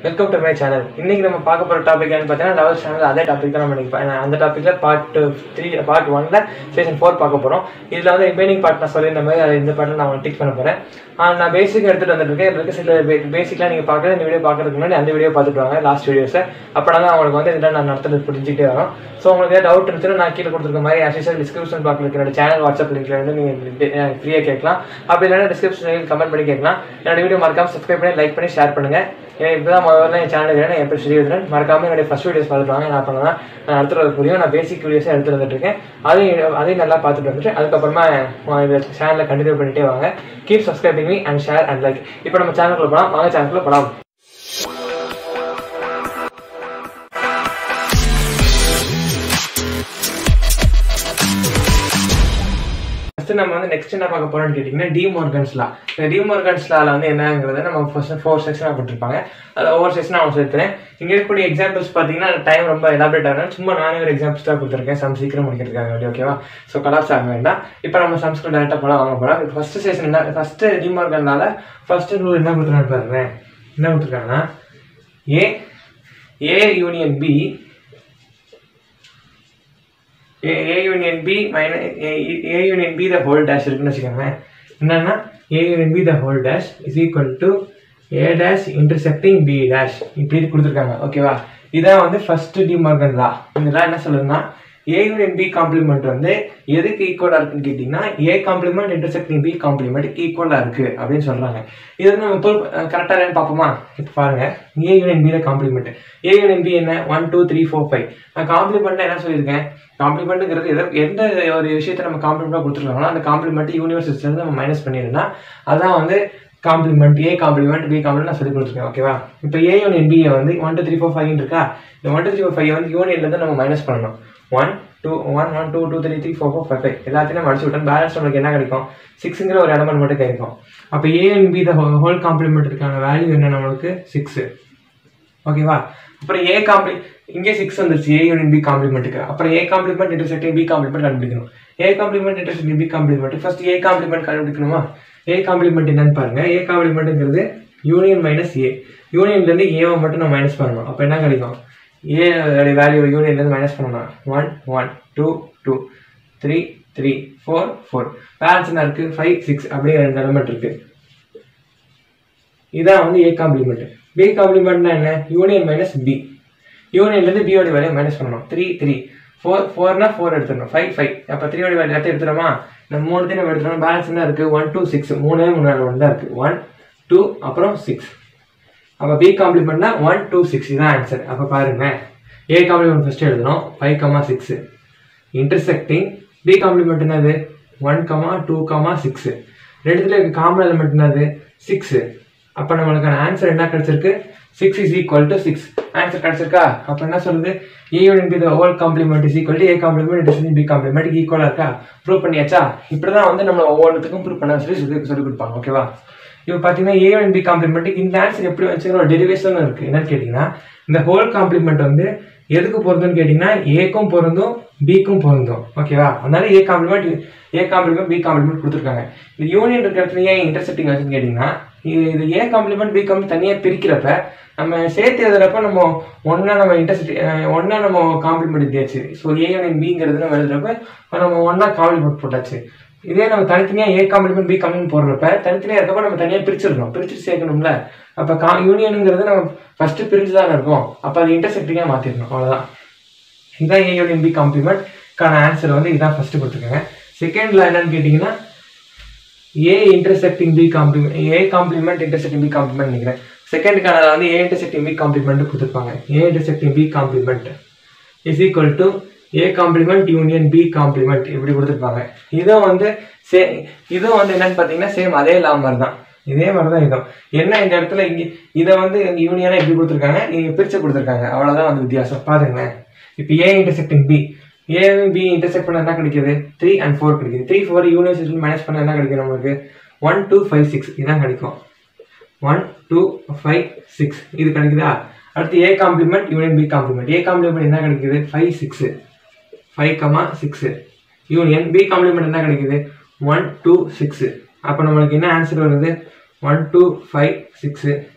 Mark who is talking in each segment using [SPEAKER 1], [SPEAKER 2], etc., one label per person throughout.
[SPEAKER 1] welcome to my channel இன்னைக்கு நம்ம பார்க்க போகிற டாபிக் என்னன்னு பார்த்தீங்கன்னா லெவல் சேனல் அதே டாபிக் தான் நம்ம இன்னைக்கு பா- அந்த டாப்பிக்கில் பார்ட் த்ரீ பார்ட் ஒன்ல சீசன் ஃபோர் பார்க்க போகிறோம் இதில் வந்து ரிமைனிங் பார்ட் நான் சொல்லியிருந்த மாதிரி அது இந்த பார்ட்டில் நான் உங்களுக்கு டீச் பண்ண போகிறேன் நான் பேசிக் எடுத்துகிட்டு வந்துருக்கேன் இதில் இருக்க சில பேசிக்லாம் நீங்கள் பார்க்குறது இந்த வீடியோ பார்க்கறதுக்கு முன்னாடி அந்த வீடியோ பார்த்துட்டு வாங்க லாஸ்ட் வீடியோஸை அப்போனா தான் அவங்களுக்கு வந்து இதெல்லாம் நான் நடத்துறது புரிஞ்சுக்கிட்டே வரும் ஸோ உங்களுக்கு ஏதாவது டவுட் இருந்துச்சுன்னா நான் கீழே கொடுத்துருக்க மாதிரி ஆஸ் டிஸ்கிரிப்ஷன் பாக்ஸில் இருக்கிற சேனல் வாட்ஸ்அப் லிங்க்ல வந்து நீங்கள் ஃப்ரீயாக கேட்கலாம் அப்படி இல்லைன்னா டிஸ்கிரிப்ஷனில் கமெண்ட் பண்ணி கேட்கலாம் என்னோட வீடியோ மறக்காம சப்ஸ்கிரைப் பண்ணி லைக் பண்ணி ஷேர் பண்ணுங்க ஏன்னா இப்போ தான் முதல்ல என் சேனல் வேணும் என் பேர் ஸ்ரீவதன் மறக்காம என்னுடைய ஃபர்ஸ்ட் வீடியோஸ் பார்த்துட்டு வாங்க நான் பண்ணலாம் நான் அடுத்த புரியும் நான் பேசிக் வீடியோஸே எடுத்துட்டு வந்துட்டு இருக்கேன் அதையும் அதையும் நல்லா பார்த்துட்டு வந்துட்டு அதுக்கப்புறமா இந்த சேனலை கண்டினியூ பண்ணிட்டே வாங்க keep subscribing me and share and like இப்போ நம்ம சேனலுக்குள்ள போகலாம் வாங்க சேனலுக்குள்ள போகலாம் ஃபர்ஸ்ட் நம்ம வந்து நெக்ஸ்ட் என்ன பார்க்க போறோம்னு கேட்டிங்கன்னா டி மார்கன்ஸ்லா இந்த டி மார்கன்ஸ்லால வந்து என்னங்கிறத நம்ம ஃபர்ஸ்ட் ஃபோர் செக்ஷனாக கொடுத்துருப்பாங்க அதில் ஒவ்வொரு செக்ஷனாக அவங்க சேர்த்துறேன் இங்கே இருக்கக்கூடிய எக்ஸாம்பிள்ஸ் பார்த்தீங்கன்னா டைம் ரொம்ப எலாபரேட் ஆகணும் சும்மா நானே ஒரு எக்ஸாம்பிள்ஸ் தான் கொடுத்துருக்கேன் சம் சீக்கிரம் முடிக்கிறதுக்காக வேண்டி ஓகேவா ஸோ கலாப்ஸ் ஆக வேண்டாம் இப்போ நம்ம சம்ஸ்கிருத் டேரக்டாக போகலாம் வாங்க போகலாம் ஃபர்ஸ்ட் செஷன் என்ன ஃபர்ஸ்ட் டி மார்கன்லால ஃபர்ஸ்ட் ரூல் என்ன கொடுத்துருக்காங்க பாருங்க என்ன கொடுத்துருக்காங்கன்னா A A union B a a union b minus a, a union b the whole dash இருக்குன்னு வச்சுக்கோங்க என்னன்னா a union b the whole dash is equal to a dash intersecting b dash இப்படி கொடுத்துருக்காங்க ஓகேவா இதான் வந்து ஃபர்ஸ்ட் டி மார்கன் லா இதெல்லாம் என்ன சொல்லுதுன்னா a யூனியன் b காம்ப்ளிமெண்ட் வந்து எதுக்கு ஈக்குவலா இருக்குன்னு கேட்டிங்கன்னா a complement intersecting b complement ஈக்குவலா இருக்கு அப்படின்னு சொல்றாங்க இது வந்து நம்ம ப்ரூவ் கரெக்டாக என்னன்னு பார்ப்போமா இப்போ பாருங்க a யூனியன் b ல காம்ப்ளிமெண்ட் a யூனியன் b என்ன one two three four five நான் காம்ப்ளிமெண்ட் என்ன சொல்லியிருக்கேன் காம்ப்ளிமெண்ட்டுங்கிறது எதை எந்த ஒரு விஷயத்தை நம்ம காம்ப்ளிமெண்ட்டாக கொடுத்துருக்காங்களோ அந்த காம்ப்ளிமெண்ட் யூனிவர்சிட்டிலேருந்து நம்ம மைனஸ் பண்ணிடுனா அதான் வந்து complement A complement B complement நான் சொல்லி கொடுத்துருக்கேன் ஓகேவா இப்போ ஏ யூனியன் பியை வந்து one two three four five இருக்கா இந்த one two three four five வந்து யூனியன்லேருந்து நம்ம மைனஸ் பண்ணணும் one two one one two two three three four four five five எல்லாத்தையும் நம்ம அடிச்சு விட்டோம் பேலன்ஸ் நம்மளுக்கு என்ன கிடைக்கும் சிக்ஸுங்கிற ஒரு எலமெண்ட் மட்டும் கிடைக்கும் அப்போ A and B the whole காம்ப்ளிமெண்ட்டுக்கான வேல்யூ என்ன நம்மளுக்கு சிக்ஸு ஓகேவா அப்புறம் ஏ காம்ப்ளி இங்கே சிக்ஸ் வந்துருச்சு ஏ யூனியன் பி காம்ப்ளிமெண்ட்டுக்கு அப்புறம் A complement intersecting B complement கண்டுபிடிக்கணும் A complement intersecting B complement first A complement கண்டுபிடிக்கணுமா ஏ காம்ப்ளிமெண்ட் என்னன்னு பாருங்க ஏ காம்ப்ளிமெண்ட்டுங்கிறது யூனியன் மைனஸ் ஏ யூனியன்லேருந்து ஏவை மட்டும் நம்ம மைனஸ் பண்ணணும் அப்போ என்ன கிடைக்கும் ஏ வேல்யூ யூனியன்லேருந்து மைனஸ் பண்ணணும் one one two two three three four four balance என்ன இருக்குது ஃபைவ் சிக்ஸ் அப்படிங்கிற ரெண்டு எலமெண்ட் இருக்குது இதான் வந்து ஏ காம்ப்ளிமெண்ட் பி காம்ப்ளிமெண்ட்னா என்ன யூனியன் மைனஸ் பி யூனியன்லேருந்து பியோட வேலையை மைனஸ் பண்ணணும் த்ரீ த்ரீ ஃபோர் ஃபோர்னா ஃபோர் எடுத்துடணும் ஃபைவ் ஃபைவ் அப்போ த்ரீயோட வேலை எடுத்து எடுத்துடோமா இந்த மூணுத்தையும் நம்ம எடுத்துடணும் பேலன்ஸ் என்ன இருக்குது ஒன் டூ சிக்ஸ் மூணே மூணு ஒன் தான் இருக்குது ஒன் டூ அப்புறம் சிக்ஸ் அப்போ பி காம்ப்ளிமெண்ட்னா ஒன் டூ சிக்ஸ் இதான் ஆன்சர் அப்போ பாருங்க ஏ காம்ப்ளிமெண்ட் ஃபஸ்ட்டு எழுதணும் five comma six intersecting B complement என்னது one comma two comma six ரெண்டுத்துல இருக்க காமன் எலிமெண்ட் என்னது சிக்ஸு அப்போ நம்மளுக்கான ஆன்சர் என்ன கிடைச்சிருக்கு six is equal to six answer கிடைச்சிருக்கா அப்போ என்ன சொல்லுது A union B whole complement is equal to A complement is B complement ஈக்குவலாக இருக்கா ப்ரூவ் பண்ணியாச்சா இப்படி தான் வந்து நம்ம ஒவ்வொன்றுத்துக்கும் ப்ரூவ் பண்ண சொல்லி சொல்லி சொல்லி கொடுப்பாங்க ஓகேவா இப்போ பார்த்தீங்கன்னா ஏ அண்ட் பி காம்ப்ளிமெண்ட்டுக்கு இந்த ஆன்சர் எப்படி வச்சுக்கிற ஒரு டெரிவேஷன் இருக்குது என்னன்னு கேட்டிங்கன்னா இந்த ஹோல் காம்ப்ளிமெண்ட் வந்து எதுக்கு பொருந்தும்னு கேட்டிங்கன்னா ஏக்கும் பொருந்தும் பிக்கும் பொருந்தும் ஓகேவா அதனால A complement A complement B complement கொடுத்துருக்காங்க இந்த யூனியன் இருக்கிற இடத்துல ஏன் இன்டர்செக்டிங் ஆச்சுன்னு கேட்டிங்கன்னா இது இது ஏ காம்ப்ளிமெண்ட் பி காம்ப்ளிமெண்ட் தனியாக பிரிக்கிறப்ப நம்ம சேர்த்து எழுதுறப்ப நம்ம ஒன்றா நம்ம இன்டர்செக்டி ஒன்றா நம்ம காம்ப்ளிமெண்ட் எழுதியாச்சு ஸோ ஏ யூனியன் பிங்கிறது நம்ம எழுதுறப்ப நம்ம ஒன்றா காம்ப்ளிமெண்ட் போட்டாச்சு இதே நம்ம தனித்தனியாக ஏ காம்ப்ளிமெண்ட் பி காம்ப்ளிமெண்ட் போடுறப்ப தனித்தனியாக இருக்கப்ப நம்ம தனியாக பிரிச்சிடணும் பிரிச்சுட்டு சேர்க்கணும்ல அப்போ கா யூனியனுங்கிறது நம்ம ஃபஸ்ட்டு பிரிஞ்சு தானே இருக்கும் அப்போ அது இன்டர்செக்டிங்காக மாற்றிடணும் அவ்வளோதான் இதுதான் ஏ யூனியன் பி காம்ப்ளிமெண்ட்கான ஆன்சர் வந்து இதான் ஃபஸ்ட்டு கொடுத்துருக்காங்க செகண்டில் என்னன்னு கேட்டிங்கன்னா A intersecting B complement A complement intersecting B complement நினைக்கிறேன் செகண்டுக்கான வந்து ஏ இன்டர்செக்டிங் பி காம்ப்ளிமெண்ட் கொடுத்துருப்பாங்க A intersecting B complement is equal to A complement union B complement இப்படி கொடுத்துருப்பாங்க இதுவும் வந்து சே இதுவும் வந்து என்னன்னு பார்த்தீங்கன்னா சேம் அதே லா மாதிரி தான் இதே மாதிரி தான் இதுவும் என்ன இந்த இடத்துல இங்கே இதை வந்து யூனியனாக எப்படி கொடுத்துருக்காங்க இங்கே பிரித்து கொடுத்துருக்காங்க அவ்வளோதான் வந்து வித்தியாசம் பாருங்களேன் இப்போ ஏ இன்டர்செக்டிங் பி ஏவும் பி இன்டர்செக்ட் பண்ண என்ன கிடைக்குது த்ரீ அண்ட் ஃபோர் கிடைக்குது த்ரீ ஃபோர் யூனிவர்சிட்டி மைனஸ் பண்ண என்ன கிடைக்கும் நம்மளுக்கு ஒன் டூ ஃபைவ் சிக்ஸ் இதான் கிடைக்கும் ஒன் டூ ஃபைவ் சிக்ஸ் இது கிடைக்குதா அடுத்து A complement union B complement A complement என்ன கிடைக்குது five six five comma six union B complement என்ன கிடைக்குது ஒன் டூ சிக்ஸு அப்போ நம்மளுக்கு என்ன ஆன்சர் வருது ஒன் டூ ஃபைவ் சிக்ஸு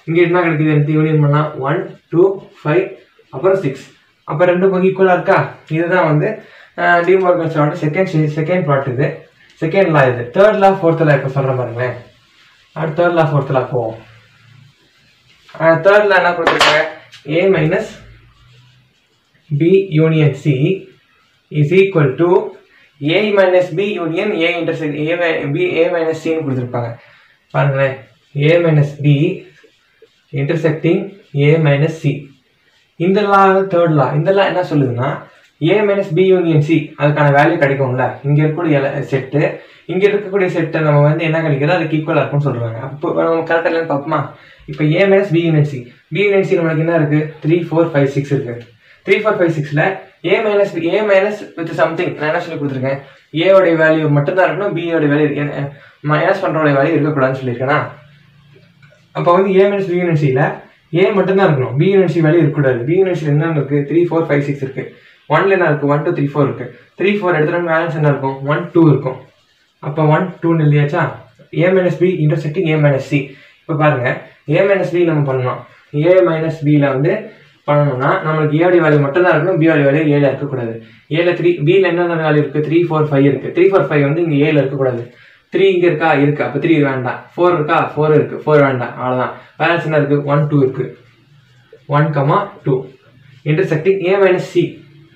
[SPEAKER 1] இங்கே என்ன கிடைக்குது எடுத்து யூனியன் பண்ணால் ஒன் டூ ஃபைவ் அப்புறம் சிக்ஸ் அப்போ ரெண்டு பக்கம் ஈக்குவலாக இருக்கா இதுதான் வந்து டிமார்கன்ஸோட செகண்ட் செகண்ட் பார்ட் இது செகண்ட் லா இது தேர்ட் லா ஃபோர்த் லா இப்போ சொல்கிறேன் பாருங்களேன் அடுத்து தேர்ட் லா ஃபோர்த் லா போவோம் தேர்ட் லா என்ன கொடுத்துருக்காங்க A minus B union C is equal to A minus B union A intersect A B A minus சின்னு கொடுத்துருப்பாங்க பாருங்களேன் A minus B intersecting A minus C இந்த லா தேர்ட் லா இந்த law என்ன சொல்லுதுன்னா A minus B union C அதுக்கான value கிடைக்கும்ல இங்கே இருக்கக்கூடிய செட்டு இங்கே இருக்கக்கூடிய செட்டை நம்ம வந்து என்ன கிடைக்குதோ அதுக்கு ஈக்குவலாக இருக்கும்னு சொல்கிறாங்க அப்போ நம்ம கரெக்டாக இல்லைன்னு பார்ப்போமா இப்போ A minus B union C B union C நம்மளுக்கு என்ன இருக்குது த்ரீ ஃபோர் ஃபைவ் சிக்ஸ் இருக்குது த்ரீ ஃபோர் ஃபைவ் சிக்ஸில் A minus A minus with something நான் என்ன சொல்லி கொடுத்துருக்கேன் ஏவோடைய வேல்யூ மட்டும்தான் இருக்கணும் பியோடைய வேல்யூ மைனஸ் பண்ணுறோடைய வேல்யூ இருக்கக்கூடாதுன்னு சொல்லியிருக்கேனா அப்போ வந்து ஏ மைனஸ் பி யூனிவர்சிட்டியில் ஏ மட்டும்தான் இருக்கணும் பி யூனிவர்சிட்டி வேல்யூ இருக்கக்கூடாது பி யூனிவர்சிட்டி என்ன இருக்குது த்ரீ ஃபோர் ஃபைவ் சிக்ஸ் இருக்குது ஒன்ல என்ன இருக்குது ஒன் டூ த்ரீ ஃபோர் இருக்குது த்ரீ ஃபோர் எடுத்துகிட்டு பேலன்ஸ் என்ன இருக்கும் ஒன் டூ இருக்கும் அப்போ ஒன் டூன்னு இல்லையாச்சா A minus B intersecting A minus C இப்போ பாருங்கள் ஏ மைனஸ் பி நம்ம பண்ணணும் ஏ மைனஸ் பியில் வந்து பண்ணணும்னா நம்மளுக்கு ஏடி வேல்யூ மட்டும் தான் இருக்கணும் பியோட வேல்யூ ஏழு இருக்கக்கூடாது ஏழு த்ரீ பியில் என்னென்ன வேல்யூ இருக்குது த்ரீ ஃபோர் ஃபைவ் இருக்குது த்ரீ ஃபோர் ஃபைவ் வந்து இங்கே ஏழு இருக்கக்கூடாது த்ரீ இங்கே இருக்கா இருக்கு அப்போ த்ரீ வேண்டாம் ஃபோர் இருக்கா ஃபோர் இருக்குது ஃபோர் வேண்டாம் அவ்வளோதான் பேலன்ஸ் என்ன இருக்குது ஒன் டூ இருக்குது one comma two intersecting A minus C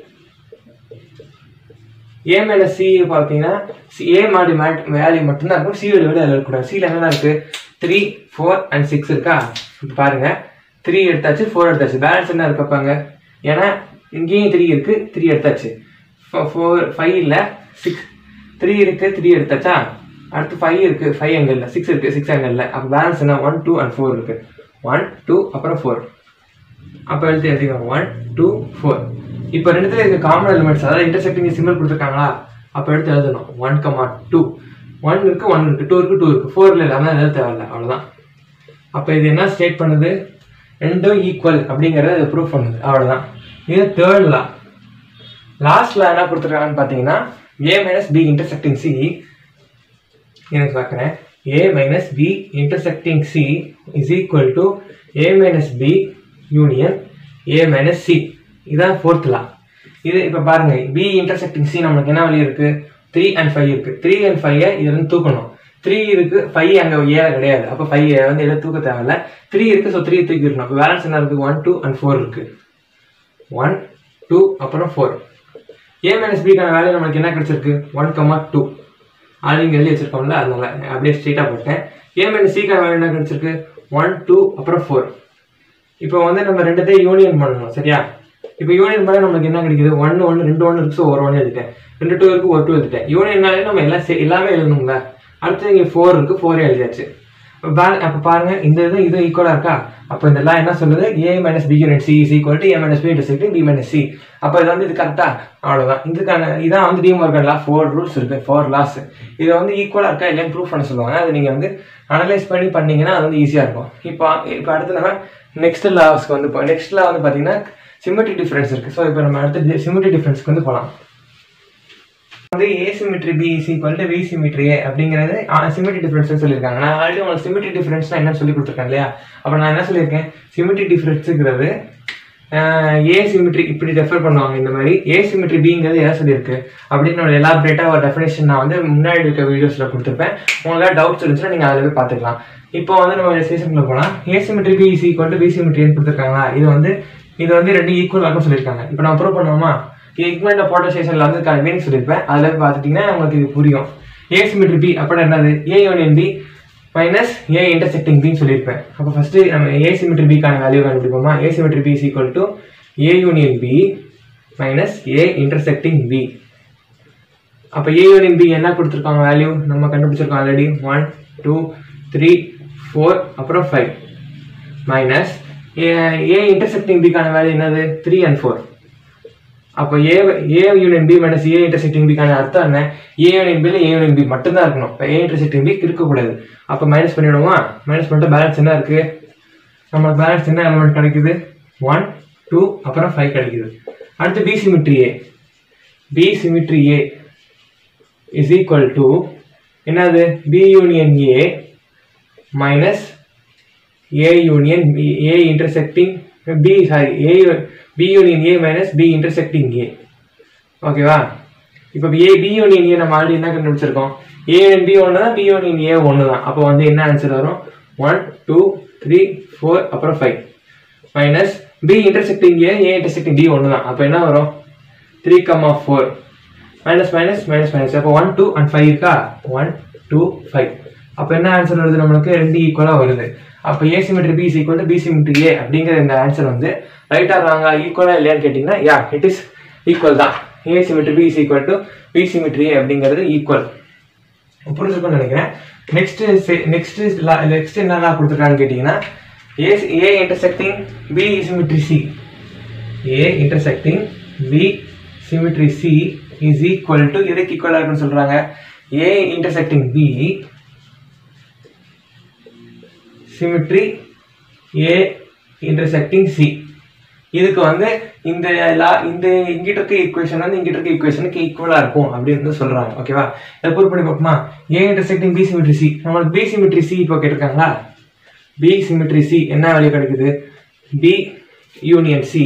[SPEAKER 1] A minus C பார்த்தீங்கன்னா ஏ மாடி மேட் வேல்யூ மட்டும்தான் இருக்கும் சியோட வேல்யூ அதில் இருக்கக்கூடாது சியில் என்னென்ன இருக்குது த்ரீ ஃபோர் அண்ட் சிக்ஸ் இருக்கா இப்போ பாருங்கள் த்ரீ எடுத்தாச்சு ஃபோர் எடுத்தாச்சு பேலன்ஸ் என்ன இருப்பாங்க ஏன்னா இங்கேயும் த்ரீ இருக்குது த்ரீ எடுத்தாச்சு ஃபோர் ஃபைவ் இல்லை சிக்ஸ் த்ரீ இருக்குது த்ரீ எடுத்தாச்சா அடுத்து ஃபைவ் இருக்குது ஃபைவ் அங்கே இல்லை சிக்ஸ் இருக்குது சிக்ஸ் அங்கே இல்லை அப்போ பேலன்ஸ் என்ன ஒன் டூ அண்ட் ஃபோர் இருக்குது ஒன் டூ அப்புறம் ஃபோர் அப்போ எழுத்து எழுதிக்கோங்க ஒன் டூ ஃபோர் இப்போ ரெண்டுத்துல இருக்க காமன் எலிமெண்ட்ஸ் அதாவது இன்டர்செக்டிங் சிம்பிள் கொடுத்துருக்காங்களா அப்போ எடுத்து எழுதணும் ஒன் கமா டூ ஒன் இருக்கு ஒன் இருக்கு டூ இருக்கு டூ இருக்கு ஃபோர்ல இல்லாமல் எழுத தேவையில்ல அவ்வளோதான் அப்போ இது என்ன ஸ்டேட் பண்ணுது ரெண்டும் ஈக்குவல் அப்படிங்கிறத இது ப்ரூவ் பண்ணுது அவ்வளோதான் இது தேர்ட் லா லாஸ்ட்ல என்ன கொடுத்துருக்காங்கன்னு பார்த்தீங்கன்னா A minus B intersecting C எனக்கு பார்க்குறேன் A minus B intersecting C is equal to A minus B union A minus C இதான் ஃபோர்த் லா இது இப்போ பாருங்க பி இன்டர்செக்டிங் சி நம்மளுக்கு என்ன வழி இருக்கு த்ரீ அண்ட் ஃபைவ் இருக்கு த்ரீ அண்ட் ஃபைவ் இது வந்து தூக்கணும் த்ரீ இருக்கு ஃபைவ் அங்கே ஏழை கிடையாது அப்போ ஃபைவ் வந்து எல்லாம் தூக்க தேவையில்ல த்ரீ இருக்கு ஸோ த்ரீ தூக்கிடணும் அப்போ பேலன்ஸ் என்ன இருக்கு ஒன் டூ அண்ட் ஃபோர் இருக்கு ஒன் டூ அப்புறம் ஃபோர் ஏ மைனஸ் பிக்கான வேல்யூ நம்மளுக்கு என்ன கிடைச்சிருக்கு ஒன் கமா டூ ஆல்ரெடி எழுதி வச்சிருக்கோம்ல அதனால அப்படியே ஸ்ட்ரெயிட்டாக போட்டேன் ஏ மைனஸ் சிக்கான வேல்யூ என்ன கிடைச்சிருக்கு ஒன் டூ அப்புறம் ஃபோர் இப்போ வந்து நம்ம ரெண்டுத்தையும் யூனியன் பண்ணணும் சரியா இப்போ யூனியன் பண்ண நமக்கு என்ன கிடைக்குது ஒன்று ஒன்று ரெண்டு ஒன்று இருக்கு ஸோ ஒரு ஒன்று எழுதிட்டேன் ரெண்டு டூ இருக்கு ஒரு டூ எழுதிட்டேன் யூனியன்னாலே நம்ம எல்லாம் சே- எல்லாமே எழுதணுங்களா அடுத்து இங்கே ஃபோர் இருக்கு ஃபோரே எழுதியாச்சு அப்போ பாருங்க இந்த இது இது ஈக்குவலாக இருக்கா அப்போ இந்த எல்லாம் என்ன சொல்லுது A minus B union C is equal to A minus B intersect B minus C அப்போ இது வந்து இது கரெக்டா அவ்வளோதான் இதுக்கான இதான் வந்து டிமார்கன் லா ஃபோர் ரூல்ஸ் இருக்கு ஃபோர் லாஸ் இது வந்து ஈக்குவலாக இருக்கா இல்லைன்னு ப்ரூவ் பண்ண சொல்லுவாங்க அது நீங்கள் வந்து அனலைஸ் பண்ணி பண்ணீங்கன்னா அது வந்து ஈஸியாக இருக்கும் இப்போ இப்போ அடுத்து நம்ம நெக்ஸ்ட் லாஸ்க்கு வந்து நெக்ஸ்ட் லா வந்து பார்த்தீங்கன்னா சிமெட்ரி டிஃபரன்ஸ் இருக்கு ஸோ இப்போ நம்ம அடுத்து சிமெட்ரி டிஃபரன்ஸ்க்கு வந்து போகலாம் வந்து A symmetry B is equal to B symmetry A அப்படிங்கிறது சிமிட்ரி டிஃபரன்ஸ் சொல்லியிருக்காங்க நான் ஆல்ரெடி உங்களுக்கு சிமிட்ரி டிஃபரன்ஸ்னா என்ன சொல்லி கொடுத்துருக்கேன் இல்லையா அப்போ நான் என்ன சொல்லியிருக்கேன் சிமிட்ரி டிஃபரன்ஸுங்கிறது ஏ சிமிட்ரி இப்படி ரெஃபர் பண்ணுவாங்க இந்த மாதிரி ஏ சிமிட்ரி பிங்கிறது எதை சொல்லியிருக்கு அப்படின்னு ஒரு எலாபரேட்டாக ஒரு டெஃபினேஷன் நான் வந்து முன்னாடி இருக்க வீடியோஸில் கொடுத்துருப்பேன் உங்களுக்கு டவுட்ஸ் இருந்துச்சுன்னா நீங்கள் அதில் போய் பார்த்துக்கலாம் இப்போ வந்து நம்ம சீசனுக்குள்ள போனால் A symmetry B is equal to B சிமிட்ரின்னு கொடுத்துருக்காங்களா இது வந்து இது வந்து ரெண்டு ஈக்குவல் ஆகும் சொல்லியிருக்காங்க இப்போ நான் ப்ரூவ் பண்ணுவோமா இக்மெண்ட் போட்டோசேஷனில் வந்து மீனிங் சொல்லியிருப்பேன் அதில் போய் பார்த்துட்டிங்கன்னா உங்களுக்கு இது புரியும் ஏ சிமிட்ரி பி அப்படின்னா என்னது A union B minus A intersecting பின்னு சொல்லியிருப்பேன் அப்போ ஃபஸ்ட்டு நம்ம ஏ சிமிட்ரி பிக்கான வேல்யூ கண்டுபிடிப்போமா A symmetry B is equal to A union B minus A intersecting B அப்போ ஏ யூனியன் பி என்ன கொடுத்துருக்காங்க வேல்யூ நம்ம கண்டுபிடிச்சிருக்கோம் already one two three four அப்புறம் ஃபைவ் மைனஸ் ஏ இன்டர்செக்டிங் பிக்கான வேல்யூ என்னது த்ரீ அண்ட் ஃபோர் அப்போ A A union B minus A intersecting பிக்கான அர்த்தம் என்ன ஏ யூனியன் பியில் ஏ யூனியன் பி மட்டும்தான் இருக்கணும் இப்போ ஏ இன்டர்செக்டிங் பி இருக்கக்கூடாது அப்போ மைனஸ் பண்ணிவிடுவோமா மைனஸ் பண்ணிட்டு பேலன்ஸ் என்ன இருக்குது நம்ம பேலன்ஸ் என்ன எலமெண்ட் கிடைக்குது ஒன் டூ அப்புறம் ஃபைவ் கிடைக்குது அடுத்து B symmetry A B symmetry A is equal to என்னது B union A minus A union B A intersecting B sorry A B union A minus B intersecting A ஓகேவா இப்போ ஏ B union ஏ நம்ம already என்ன கண்டுபிடிச்சிருக்கோம் ஏ union B ஒன்று தான் B union ஏ ஒன்று தான் அப்போ வந்து என்ன ஆன்சர் வரும் ஒன் டூ த்ரீ ஃபோர் அப்புறம் five minus B intersecting A A intersecting B ஒன்று தான் அப்போ என்ன வரும் three comma four minus minus minus minus அப்போ ஒன் டூ அண்ட் ஃபைவ் இருக்கா ஒன் டூ ஃபைவ் அப்போ என்ன ஆன்சர் வருது நம்மளுக்கு ரெண்டு ஈக்குவலாக வருது அப்போ A symmetry B is equal to B symmetry A அப்படிங்கிற இந்த ஆன்சர் வந்து ரைட்டா ராங்கா ஈக்குவலாக இல்லையான்னு கேட்டிங்கன்னா யா இட் இஸ் ஈக்குவல் தான் A symmetry B is equal to B symmetry A அப்படிங்கிறது ஈக்குவல் புரிஞ்சுக்கணும்னு நினைக்கிறேன் நெக்ஸ்ட் நெக்ஸ்ட் நெக்ஸ்ட் என்னெல்லாம் கொடுத்துருக்கான்னு கேட்டிங்கன்னா A A intersecting B symmetry C A intersecting B symmetry C is equal to எதுக்கு ஈக்குவலாக இருக்குன்னு சொல்கிறாங்க A intersecting B symmetry A intersecting C இதுக்கு வந்து இந்த லா இந்த இங்கிட்ட இருக்க ஈக்குவேஷன் வந்து இங்கிட்ட இருக்க ஈக்குவேஷனுக்கு ஈக்குவலாக இருக்கும் அப்படின்னு வந்து சொல்கிறாங்க ஓகேவா இதை ப்ரூவ் பண்ணி பார்ப்போமா A intersecting B symmetry C நம்மளுக்கு பி சிமெட்ரி சி இப்போ கேட்டிருக்காங்களா பி சிமெட்ரி சி என்ன வேல்யூ கிடைக்குது B union C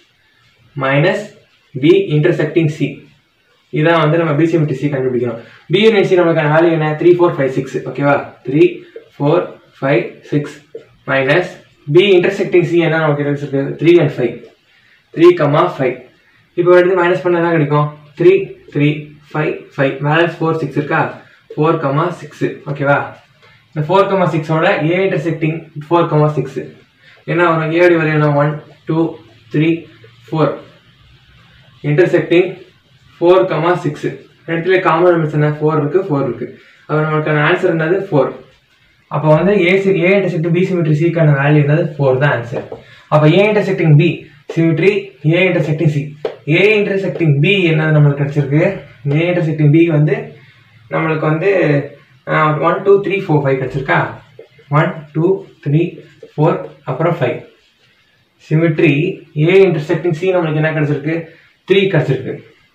[SPEAKER 1] minus B intersecting C இதான் வந்து நம்ம பி சிமெட்ரி சி கண்டுபிடிக்கணும் பி யூனியன் சி நம்மளுக்கான வேல்யூ என்ன த்ரீ ஃபோர் ஃபைவ் சிக்ஸ் ஓகேவா three four five six minus B intersecting C என்ன நமக்கு கிடைச்சிருக்கு three and five three comma five இப்போ எடுத்து மைனஸ் பண்ண என்ன கிடைக்கும் three three five five balance four six இருக்கா ஃபோர் கம்மா சிக்ஸு ஓகேவா இந்த ஃபோர் கம்மா சிக்ஸோட A intersecting four comma six என்ன வரும் ஏடி வரையணும் one two three four intersecting four comma six ரெண்டுல காமன் நம்பர்ஸ் என்ன ஃபோர் இருக்குது ஃபோர் இருக்குது அப்போ நமக்கான ஆன்சர் என்னது ஃபோர் அப்போ வந்து A C A intersecting B symmetry சிக்கான வேல்யூ என்னது ஃபோர் தான் ஆன்சர் அப்போ A intersecting B symmetry A intersecting C A intersecting B என்னது நம்மளுக்கு கிடைச்சிருக்கு ஏ இன்டர்செக்டிங் பி வந்து நம்மளுக்கு வந்து one two three four five கிடச்சிருக்கா ஒன் டூ த்ரீ ஃபோர் அப்புறம் five symmetry A intersecting C நம்மளுக்கு என்ன கிடச்சிருக்கு த்ரீ கிடச்சிருக்கு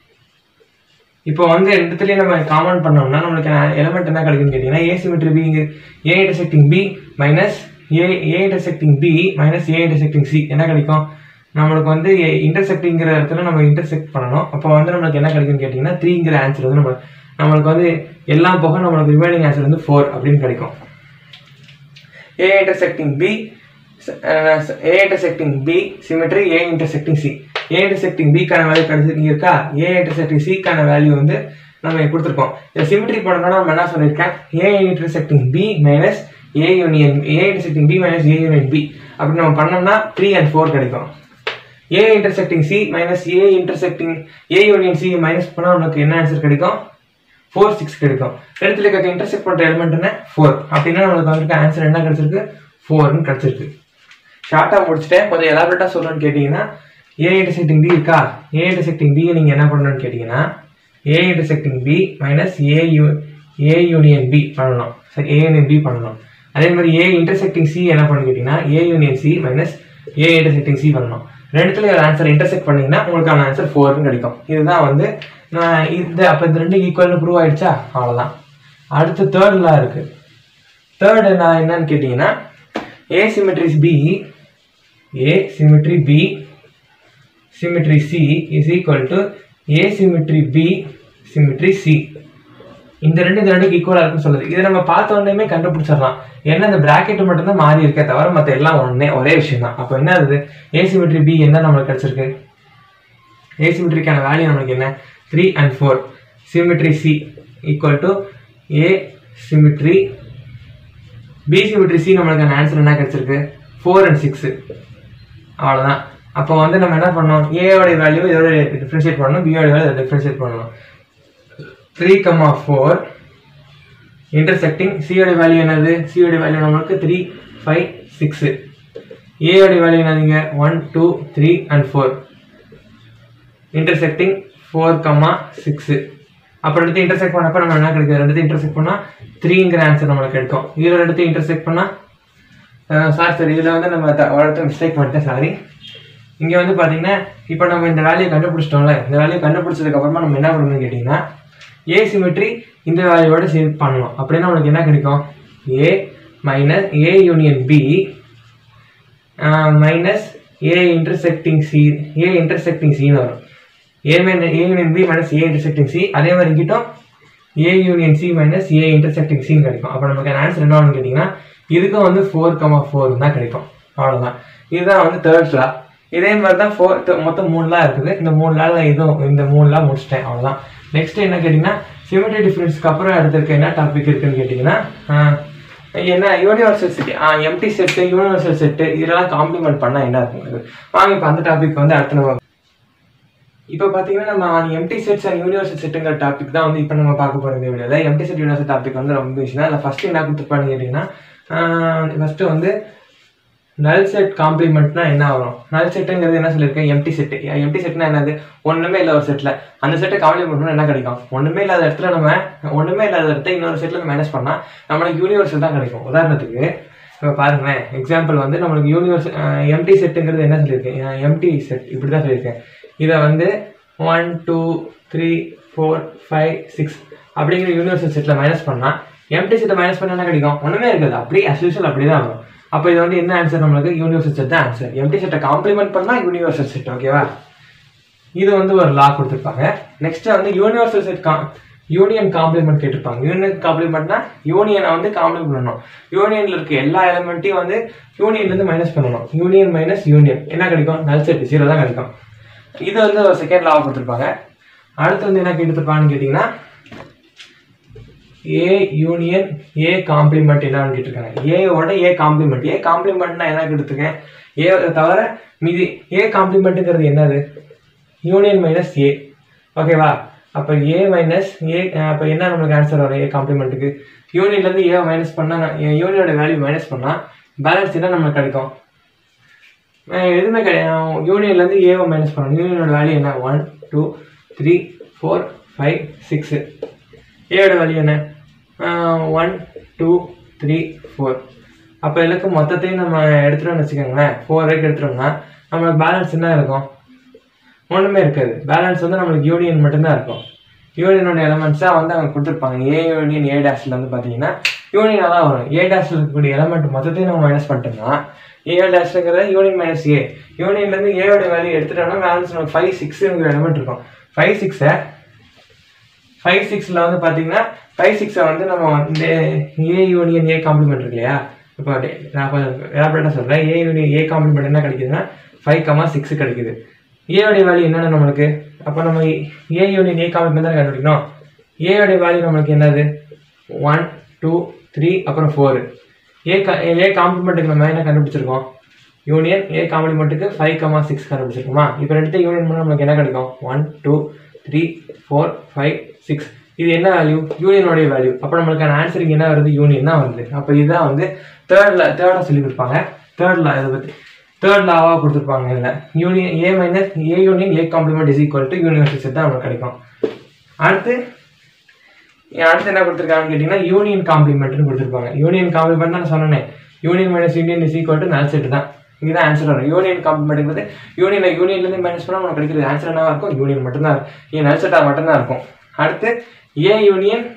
[SPEAKER 1] இப்போ வந்து ரெண்டுத்துலேயும் நம்ம காமன் பண்ணோம்னா நம்மளுக்கு எலமெண்ட் என்ன கிடைக்குன்னு கேட்டிங்கன்னா ஏ சிமெட்ரி பிங்க A intersecting B minus A A intersecting B minus A intersecting C என்ன கிடைக்கும் நம்மளுக்கு வந்து இன்டர்செக்டிங்கிற இடத்துல நம்ம இன்டர்செக்ட் பண்ணணும் அப்போ வந்து நம்மளுக்கு என்ன கிடைக்குன்னு கேட்டிங்கன்னா த்ரீங்கிற ஆன்சர் வந்து நம்ம நம்மளுக்கு வந்து எல்லாம் போக நம்மளுக்கு ரிமைனிங் ஆன்சர் வந்து ஃபோர் அப்படின்னு கிடைக்கும் A intersecting B A intersecting B symmetry A intersecting C A intersecting பிக்கான வேல்யூ கிடைச்சிருக்கு இருக்கா ஏ இன்டர்செக்டிங் சிக்கான வேல்யூ வந்து நம்ம கொடுத்துருக்கோம் இதை சிமெட்ரி பண்ணணும்னா நம்ம என்ன சொல்லியிருக்கேன் A intersecting B minus A union A intersecting B minus A union B அப்படி நம்ம பண்ணோம்னா த்ரீ அண்ட் ஃபோர் கிடைக்கும் A intersecting C minus A intersecting A union C minus பண்ணால் நமக்கு என்ன ஆன்சர் கிடைக்கும் ஃபோர் சிக்ஸ் கிடைக்கும் இடத்துல இருக்க இன்டர்செக்ட் பண்ணுற எலிமெண்ட் என்ன ஃபோர் அப்படின்னா நம்மளுக்கு வந்துட்டு ஆன்சர் என்ன கிடைச்சிருக்கு ஃபோர்னு கிடைச்சிருக்கு ஷார்ட்டாக முடிச்சுட்டேன் கொஞ்சம் எலாபரேட்டாக சொல்லணும்னு கேட்டிங்கன்னா ஏ இன்டர்செக்டிங் பி இருக்கா ஏ இன்டர்செக்டிங் பி நீங்கள் என்ன பண்ணணும்னு கேட்டிங்கன்னா A intersecting B minus A U A union B பண்ணணும் சரி ஏ யூனியன் பி பண்ணணும் அதே மாதிரி ஏ இன்டர்செக்டிங் சி என்ன பண்ணணும் கேட்டிங்கன்னா A union C minus A intersecting C பண்ணணும் ரெண்டுத்துல ஒரு ஆன்சர் இன்டர்செக்ட் பண்ணீங்கன்னா உங்களுக்கான ஆன்சர் ஃபோர்னு கிடைக்கும் இதுதான் வந்து நான் இந்த அப்போ இந்த ரெண்டு ஈக்குவல்னு ப்ரூவ் ஆயிடுச்சா அவ்வளோதான் அடுத்து தேர்ட்லாம் இருக்கு தேர்டு நான் என்னன்னு கேட்டிங்கன்னா A symmetries B A symmetry B symmetry C is equal to A symmetry B symmetry C இந்த ரெண்டு இந்த ரெண்டுக்கு ஈக்குவலாக இருக்குன்னு சொல்லுது இதை நம்ம பார்த்த உடனே கண்டுபிடிச்சிடலாம் என்ன இந்த பிராக்கெட் மட்டும் தான் மாறி இருக்கே தவிர மற்ற எல்லாம் ஒன்றே ஒரே விஷயம் தான் அப்போ என்ன ஆகுது ஏ சிமெட்ரி பி என்ன நம்மளுக்கு கிடைச்சிருக்கு ஏ சிமெட்ரிக்கான வேல்யூ நம்மளுக்கு என்ன three and four symmetry C equal to A symmetry B symmetry C நம்மளுக்கான ஆன்சர் என்ன கிடைச்சிருக்கு ஃபோர் அண்ட் சிக்ஸு அவ்வளோதான் அப்போ வந்து நம்ம என்ன பண்ணோம் ஏயோட வேல்யூ இதோட டிஃப்ரென்ஷியேட் பண்ணணும் பியோட வேல்யூ டிஃப்ரென்ஷியேட் பண்ணணும் த்ரீ கம்மா ஃபோர் இன்டர்செக்டிங் சியோட வேல்யூ என்னது சியோட வேல்யூ நம்மளுக்கு த்ரீ ஃபைவ் சிக்ஸு ஏயோட வேல்யூ என்னதுங்க one two three and four intersecting four comma six அப்புறம் எடுத்து இன்டர்செக்ட் பண்ணப்போ நம்ம என்ன கிடைக்கும் ரெண்டு இன்டர்செக்ட் பண்ணால் த்ரீங்கிற ஆன்சர் நம்மளுக்கு கிடைக்கும் இதில் எடுத்து இன்டர்செக்ட் பண்ணால் சாரி சார் இதில் வந்து நம்ம இடத்துல மிஸ்டேக் பண்ணிட்டேன் சாரி இங்கே வந்து பார்த்தீங்கன்னா இப்போ நம்ம இந்த வேல்யூ கண்டுபிடிச்சிட்டோம்ல இந்த வேல்யூ கண்டுபிடிச்சதுக்கு அப்புறமா நம்ம என்ன பண்ணணும்னு கேட்டிங்கன்னா ஏ சிமெட்ரி இந்த வேல்யூவோட சேவ் பண்ணணும் அப்படின்னா நம்மளுக்கு என்ன கிடைக்கும் A minus A union B minus A intersecting C A intersecting சின்னு வரும் A minus A union B minus A intersecting C அதே மாதிரி இங்கிட்டும் A union C minus A intersecting சின்னு கிடைக்கும் அப்போ நமக்கு ஆன்சர் என்ன ஆகும்னு கேட்டிங்கன்னா இதுக்கும் வந்து ஃபோர் கமா ஃபோர் தான் கிடைக்கும் அவ்வளோதான் இதுதான் வந்து தேர்ட் லா இதே மாதிரி தான் ஃபோர் மொத்தம் மூணு லா இருக்குது இந்த மூணு லால இதுவும் இந்த மூணு லா முடிச்சிட்டேன் அவ்வளோதான் நெக்ஸ்ட் என்ன கேட்டிங்கன்னா சிமெட்ரி டிஃபரன்ஸ்க்கு அப்புறம் அடுத்து இருக்க என்ன டாபிக் இருக்குன்னு கேட்டிங்கன்னா ஆஹ், என்ன universal set empty set universal set இதெல்லாம் காம்ப்ளிமெண்ட் பண்ணால் என்ன இருக்கும் வாங்க இப்போ அந்த டாபிக் வந்து அடுத்து நம்ம இப்போ பார்த்தீங்கன்னா நம்ம எம்டி செட்ஸ் அண்ட் யூனிவர்சல் செட்டுங்கிற டாபிக் தான் வந்து இப்போ நம்ம பார்க்க போகிற இந்த வீடியோவில் எம்டி செட் யூனிவர்சல் டாபிக் வந்து ரொம்ப ஈஸி தான் அதில் ஃபஸ்ட்டு என்ன கொடுத்துருப்பாங்க கேட்டிங்கன்னா ஃபஸ்ட்டு வந்து நல் செட் காம்ப்ளிமெண்ட்னா என்ன வரும் நல் செட்டுங்கிறது என்ன சொல்லியிருக்கேன் எம்டி செட்டு எம்டி செட்னா என்னது ஒன்றுமே இல்லை ஒரு செட்டில் அந்த செட்டை காம்ப்ளிமெண்ட் பண்ணா என்ன கிடைக்கும் ஒன்றுமே இல்லாத இடத்துல நம்ம ஒன்றுமே இல்லாத இடத்த இன்னொரு செட்டில் நம்ம மேனேஜ் பண்ணால் நம்மளுக்கு யூனிவர்சல் தான் கிடைக்கும் உதாரணத்துக்கு இப்போ பாருங்களேன் எக்ஸாம்பிள் வந்து நம்மளுக்கு யூனிவர்ஸ் எம்டி செட்டுங்கிறது என்ன சொல்லியிருக்கேன் எம்டி செட் இப்படி தான் சொல்லியிருக்கேன் இதை வந்து one two three four five six அப்படிங்கிற யூனிவர்சல் செட்டில் மைனஸ் பண்ணால் எம்டி செட்டை மைனஸ் பண்ணால் என்ன கிடைக்கும் ஒன்றுமே இருக்காது அப்படியே அஸ் யூஷுவல் அப்படி தான் வரும் அப்போ இது வந்து என்ன ஆன்சர் நம்மளுக்கு யூனிவர்சல் செட் தான் ஆன்சர் எம்டி செட்டை காம்ப்ளிமெண்ட் பண்ணால் யூனிவர்சல் செட் ஓகேவா இது வந்து ஒரு லா கொடுத்துருப்பாங்க நெக்ஸ்ட் வந்து யூனிவர்சல் செட் கா யூனியன் காம்ப்ளிமெண்ட் கேட்டிருப்பாங்க யூனியன் காம்ப்ளிமெண்ட்னா யூனியனை வந்து காம்ப்ளிமெண்ட் பண்ணணும் யூனியன்ல இருக்க எல்லா எலமெண்ட்டையும் வந்து யூனியன்லேருந்து மைனஸ் பண்ணணும் யூனியன் மைனஸ் யூனியன் என்ன கிடைக்கும் நல் செட் ஜீரோ தான் கிடைக்கும் இது வந்து ஒரு செகண்ட் லாவை கொடுத்துருப்பாங்க அடுத்து வந்து என்ன கேட்டுருப்பாங்கன்னு கேட்டிங்கன்னா ஏ யூனியன் ஏ காம்ப்ளிமெண்ட் என்னன்னு கேட்டிருக்காங்க ஏயோட ஏ காம்ப்ளிமெண்ட் ஏ காம்ப்ளிமெண்ட்னா என்ன கேட்டிருக்கேன் ஏ தவிர மீதி ஏ காம்ப்ளிமெண்ட்டுங்கிறது என்னது யூனியன் மைனஸ் ஏ ஓகேவா அப்போ ஏ மைனஸ் ஏ அப்போ என்ன நம்மளுக்கு ஆன்சர் வரும் ஏ காம்ப்ளிமெண்ட்டுக்கு யூனியன்லேருந்து ஏ மைனஸ் பண்ணால் யூனியனோட வேல்யூ மைனஸ் பண்ணால் பேலன்ஸ் என்ன நம்மளுக்கு கிடைக்கும் அஹ் எதுவுமே கிடையாது யூனியன்லேருந்து ஏவை மைனஸ் பண்ணணும் யூனியனோட வேல்யூ என்ன one two three four five six ஏவோட வேல்யூ என்ன ஒன் டூ த்ரீ ஃபோர் அப்போ இதுக்கு மொத்தத்தையும் நம்ம எடுத்துட்டோம்னு வச்சுக்கோங்களேன் ஃபோர் வரைக்கும் எடுத்துட்டோம்னா நம்மளுக்கு பேலன்ஸ் என்ன இருக்கும் ஒன்றுமே இருக்காது பேலன்ஸ் வந்து நம்மளுக்கு யூனியன் மட்டும்தான் இருக்கும் யூனியனோட எலமெண்ட்ஸாக வந்து அவங்க கொடுத்துருப்பாங்க ஏ யூனியன் ஏ டேஷில் வந்து பார்த்தீங்கன்னா யூனியனாக தான் வரும் ஏ டேஷில் இருக்கக்கூடிய எலமெண்ட் மொத்தத்தையும் நம்ம மைனஸ் பண்ணிட்டோம்னா ஏ டேஷ்ங்கிறத யூனியன் மைனஸ் ஏ யூனியன்லேருந்து ஏயோட வேல்யூ எடுத்துட்டோம்னா பேலன்ஸ் நமக்கு ஃபைவ் சிக்ஸுங்கிற எலமெண்ட் இருக்கும் ஃபைவ் சிக்ஸை ஃபைவ் சிக்ஸில் வந்து பார்த்தீங்கன்னா ஃபைவ் சிக்ஸை வந்து நம்ம வந்து ஏ யூனியன் ஏ காம்ப்ளிமெண்ட் இருக்கு இல்லையா இப்போ நான் கொஞ்சம் எலாபரேட்டாக சொல்கிறேன் ஏ யூனியன் ஏ காம்ப்ளிமெண்ட் என்ன கிடைக்குதுன்னா ஃபைவ் கமா சிக்ஸ் கிடைக்குது ஏயோடைய வேல்யூ என்னென்ன நம்மளுக்கு அப்போ நம்ம ஏ யூனியன் ஏ காம்ப்ளிமெண்ட் தான் கண்டுபிடிக்கணும் ஏயோடைய வேல்யூ நம்மளுக்கு என்னது ஒன் டூ த்ரீ அப்புறம் ஃபோரு ஏ கா ஏ காம்ப்ளிமெண்ட்டுக்கு நம்ம என்ன கண்டுபிடிச்சிருக்கோம் யூனியன் ஏ காம்ப்ளிமெண்ட்டுக்கு ஃபைவ் கமா சிக்ஸ் கண்டுபிடிச்சிருக்கோமா இப்போ ரெண்டு யூனியன் பண்ணால் நமக்கு என்ன கிடைக்கும் one two three four five six இது என்ன வேல்யூ யூனியனோடைய வேல்யூ அப்போ நம்மளுக்கான ஆன்சர் இங்கே என்ன வருது யூனியன் தான் வருது அப்போ இதுதான் வந்து தேர்டில் தேர்டாக சொல்லி கொடுப்பாங்க தேர்ட் லா இதை பற்றி தேர்ட் லாவாக கொடுத்துருப்பாங்க இதில் union A minus A union A complement is equal to universal set தான் நமக்கு கிடைக்கும் அடுத்து அடுத்து என்ன கொடுத்துருக்காங்கன்னு கேட்டிங்கன்னா யூனியன் காம்ப்ளிமெண்ட்னு கொடுத்துருப்பாங்க யூனியன் காம்ப்ளிமெண்ட் நான் சொன்னேன் union minus union is equal to null set தான் இதுதான் ஆன்சர் வரும் யூனியன் காம்ப்ளிமெண்ட்ங்கிறது யூனியன் யூனியன்லேருந்து மைனஸ் பண்ணால் நமக்கு கிடைக்கிறது ஆன்சர் என்னவா இருக்கும் யூனியன் மட்டும்தான் இருக்கும் ஏன் நல் செட்டாக மட்டும்தான் இருக்கும் அடுத்து A union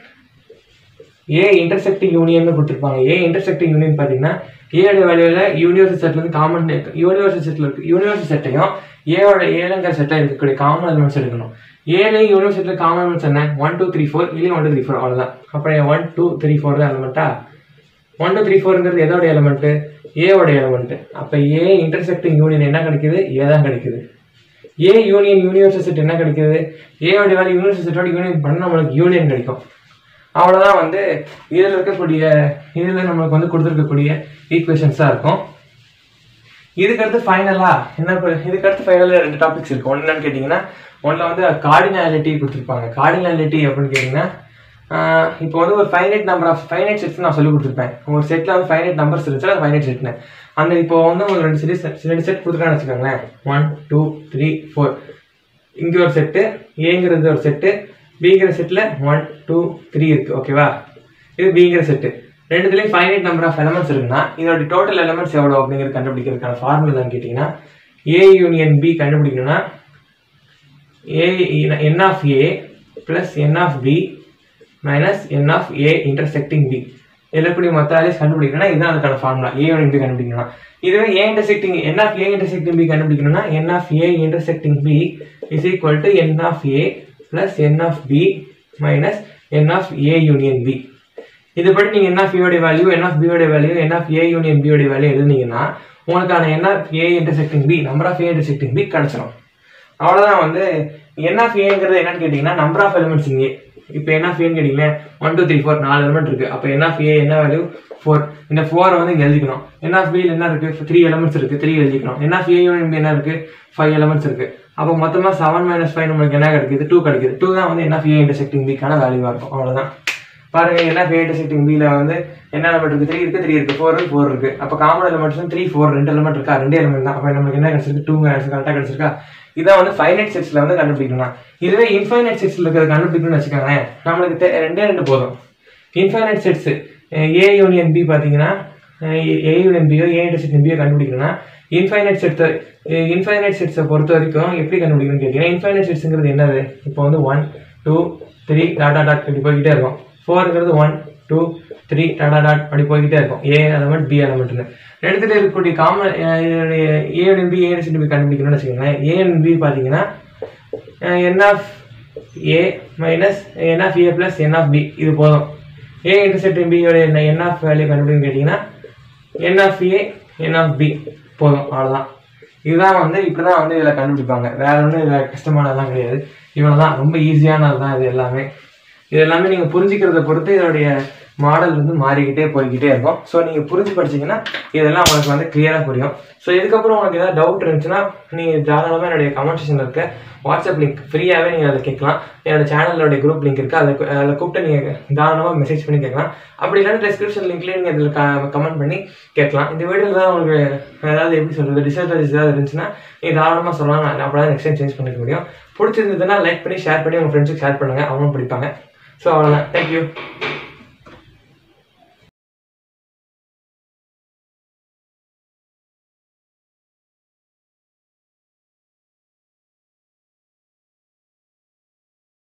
[SPEAKER 1] A intersecting union கொடுத்துருப்பாங்க ஏ இன்டர்செக்டிங் யூனியன் பார்த்தீங்கன்னா ஏயோட வேல்யூவில் யூனிவர்சல் செட்ல இருந்து காமன் யூனிவர்சல் செட்டில் இருக்கு யூனிவர்சல் செட்டையும் ஏவோட ஏழுங்கிற செட்டில் இருக்கக்கூடிய காமன் எலிமெண்ட்ஸ் எடுக்கணும் ஏழு யூனிவர்சிட்டியில் காமன் எலிமெண்ட்ஸ் என்ன ஒன் டூ த்ரீ ஃபோர் இல்லையும் ஒன் டூ த்ரீ ஃபோர் அவ்வளோதான் அப்புறம் ஒன் டூ த்ரீ ஃபோர் தான் எலமெண்ட்டா ஒன் டூ த்ரீ ஃபோருங்கிறது எதோட எலமெண்ட்டு ஏவோட எலமெண்ட்டு அப்போ ஏ இன்டர்செக்டிங் யூனியன் என்ன கிடைக்குது ஏ தான் கிடைக்குது ஏ யூனியன் யூனிவர்சல் செட் என்ன கிடைக்குது ஏவோட வேல்யூ யூனிவர்சல் செட்டோட யூனியன் பண்ண நம்மளுக்கு யூனியன் கிடைக்கும் அவ்வளோதான் வந்து இதில் இருக்கக்கூடிய இதில் நம்மளுக்கு வந்து கொடுத்துருக்கக்கூடிய ஈக்குவேஷன்ஸாக இருக்கும் இதுக்கடுத்து ஃபைனலா என்ன ப- இதுக்கடுத்து ஃபைனலாக ரெண்டு டாபிக்ஸ் இருக்கு ஒன்று என்னன்னு கேட்டிங்கன்னா ஒன்றில் வந்து கார்டினாலிட்டி கொடுத்துருப்பாங்க கார்டினாலிட்டி அப்படின்னு கேட்டிங்கன்னா ஆஹ் இப்போ வந்து ஒரு finite number of finite sets நான் சொல்லி கொடுத்துருப்பேன் ஒரு செட்டில் வந்து ஃபைனைட் நம்பர்ஸ் இருந்துச்சு அது ஃபைனைட் செட்னு அந்த இப்போ வந்து ஒரு ரெண்டு செட் ரெண்டு செட் கொடுத்துருக்கான்னு வச்சுக்கோங்களேன் ஒன் டூ த்ரீ ஃபோர் இங்கே ஒரு செட்டு ஏங்கிறது ஒரு செட்டு பிங்கிற செட்டில் ஒன் டூ த்ரீ இருக்குது ஓகேவா இது பிங்கிற செட்டு ரெண்டுத்துலேயும் ஃபைனைட் நம்பர் ஆஃப் எலமெண்ட்ஸ் இருக்குன்னா இதோட டோட்டல் எலமெண்ட்ஸ் எவ்வளோ அப்படிங்கிறது கண்டுபிடிக்கிறதுக்கான ஃபார்முலான்னு கேட்டிங்கன்னா ஏ யூனியன் பி கண்டுபிடிக்கணும்னா A N of A plus N of B minus N of A intersecting B இருக்கக்கூடிய மொத்த வேல்யூஸ் கண்டுபிடிக்கணும்னா இதுதான் அதுக்கான ஃபார்முலா ஏ யூனியன் பி கண்டுபிடிக்கணும் இதுவே A intersecting N of A intersecting B கண்டுபிடிக்கணும்னா N of A intersecting B is equal to N of A plus N of B minus N of A union B இதுபடி நீங்கள் N of ஏயோடைய value N of பியோடைய value N of A union பியோடைய value எழுதுனீங்கன்னா உங்களுக்கான N of A intersecting B number of A intersecting B கிடச்சிரும் அவ்வளோதான் வந்து என் ஆஃப் ஏங்கிறது என்னன்னு கேட்டிங்கன்னா நம்பர் ஆஃப் எலிமெண்ட்ஸ் இங்கே இப்போ என்ன ஆஃப் ஏன்னு கேட்டிங்கன்னா ஒன் டூ த்ரீ ஃபோர் நாலு எலிமெண்ட் இருக்குது அப்போ என் ஆஃப் ஏ என்ன வேல்யூ ஃபோர் இந்த ஃபோரை வந்து இங்கே எழுதிக்கணும் என் ஆஃப் பியில் என்ன இருக்குது த்ரீ எலிமெண்ட்ஸ் இருக்குது த்ரீ எழுதிக்கணும் N of A union B என்ன இருக்குது ஃபைவ் எலிமெண்ட்ஸ் இருக்குது அப்போ மொத்தமாக செவன் மைனஸ் ஃபைவ் நம்மளுக்கு என்ன கிடைக்குது டூ கிடைக்குது டூ தான் வந்து என் ஆஃப் ஏ இன்டர்செக்டிங் பிக்கான வேல்யூவாக இருக்கும் அவ்வளோதான் பாருங்க என்ன ஃபே இன்டர்செக்டிங் பியில் வந்து என்ன எலிமெண்ட் இருக்குது த்ரீ இருக்குது த்ரீ இருக்குது ஃபோர் ஃபோர் இருக்குது அப்போ காமன் எலிமெண்ட்ஸ் த்ரீ ஃபோர் ரெண்டு எலிமெண்ட் இருக்கா ரெண்டு எலிமெண்ட் தான் அப்போ நம்மளுக்கு என்ன கிடைச்சிருக்கு டூ கரெக்டாக கிடைச்சிருக்கா இதான் வந்து ஃபைனைட் செட்ஸில் வந்து கண்டுபிடிக்கணும் இதுவே இன்ஃபைனைட் செட்ஸில் இருக்கிறது கண்டுபிடிக்கணும்னு வச்சுக்கோங்களேன் நம்மளுக்கு தெ- ரெண்டே ரெண்டு போதும் infinite sets A union B பார்த்தீங்கன்னா ஏ யூனியன் பியோ ஏ இன்டர்செக்டிங் பியோ கண்டுபிடிக்கணும்னா இன்ஃபைனைட் செட்ஸை இன்ஃபைனைட் செட்ஸை பொறுத்த வரைக்கும் எப்படி கண்டுபிடிக்கணும்னு கேட்டீங்கன்னா இன்ஃபைனைட் செட்ஸுங்கிறது என்னது இப்போ வந்து one two three dot dot இப்படி போய்கிட்டே இருக்கும் ஃபோருங்கிறது one two three dot dot அப்படி போய்கிட்டே இருக்கும் ஏ எலமெண்ட் பி எலமெண்ட்னு ரெண்டுத்துல இருக்கக்கூடிய காமன் இதனுடைய ஏ பி ஏ பி கண்டுபிடிக்கணும்னு வச்சுக்கோங்களேன் ஏ பி பார்த்தீங்கன்னா N of A minus N of A plus N of B இது போதும் ஏ இன்டர்செக்ட் பியோட என் ஆஃப் வேல்யூ கண்டுபிடிக்கணும்னு கேட்டிங்கன்னா N of A N of B போதும் அவ்வளோதான் இதுதான் வந்து இப்படி தான் வந்து இதில் கண்டுபிடிப்பாங்க வேற ஒன்றும் இதில் கஷ்டமானதெல்லாம் கிடையாது இவ்வளோ தான் ரொம்ப ஈஸியானது தான் இது எல்லாமே இது எல்லாமே நீங்கள் புரிஞ்சுக்கிறத பொறுத்து இதோடைய மாடல் வந்து மாறிக்கிட்டே போய்கிட்டே இருக்கும் ஸோ நீங்கள் புரிஞ்சு படிச்சீங்கன்னா இதெல்லாம் உங்களுக்கு வந்து கிளியராக புரியும் ஸோ இதுக்கப்புறம் உங்களுக்கு ஏதாவது டவுட் இருந்துச்சுன்னா நீங்கள் தாராளமாக என்னுடைய கமெண்ட் செக்ஷனில் இருக்க வாட்ஸ்அப் லிங்க் ஃப்ரீயாகவே நீங்கள் அதில் கேட்கலாம் என்னோட சேனலோடைய குரூப் லிங்க் இருக்குது அதில் அதில் கூப்பிட்டு நீங்கள் தாராளமாக மெசேஜ் பண்ணி கேட்கலாம் அப்படி இல்லைன்னா டிஸ்கிரிப்ஷன் லிங்க்லேயே நீங்கள் இதில் கமெண்ட் பண்ணி கேட்கலாம் இந்த வீடியோவில் தான் உங்களுக்கு ஏதாவது எப்படி சொல்கிறது டிஸ்அட்வான்டேஜ் ஏதாவது இருந்துச்சுன்னா நீங்கள் தாராளமாக சொல்லலாம் நான் அப்போ தான் நெக்ஸ்ட் டைம் சேஞ்ச் பண்ணிக்க முடியும் பிடிச்சிருந்ததுன்னா லைக் பண்ணி ஷேர் பண்ணி உங்கள் ஃப்ரெண்ட்ஸுக்கு ஷேர் பண்ணுங்கள் அவங்களும் படிப்பாங்க ஸோ அவ்வளோதான் தேங்க்யூ